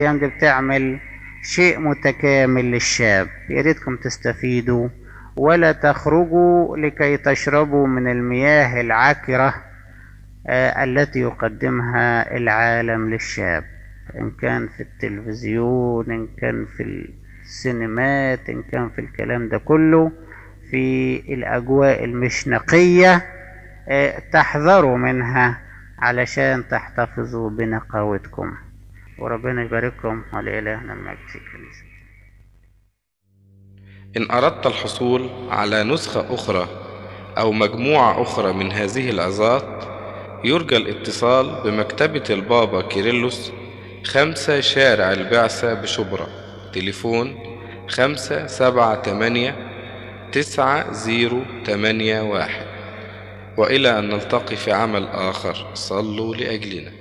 الأيام دي بتعمل شيء متكامل للشاب يا ريتكم تستفيدوا ولا تخرجوا لكي تشربوا من المياه العكرة آه، التي يقدمها العالم للشاب إن كان في التلفزيون إن كان في السينمات إن كان في الكلام ده كله في الأجواء المش نقية آه، تحذروا منها علشان تحتفظوا بنقاوتكم وربنا يبارككم ولإلهنا المجد في الكنيسة إن أردت الحصول على نسخة أخرى أو مجموعة أخرى من هذه العظات يرجى الاتصال بمكتبة البابا كيرلس خمسة شارع البعثة بشبرا تليفون خمسة سبعة تمانية تسعة زيرو تمانية واحد وإلى أن نلتقي في عمل آخر صلوا لأجلنا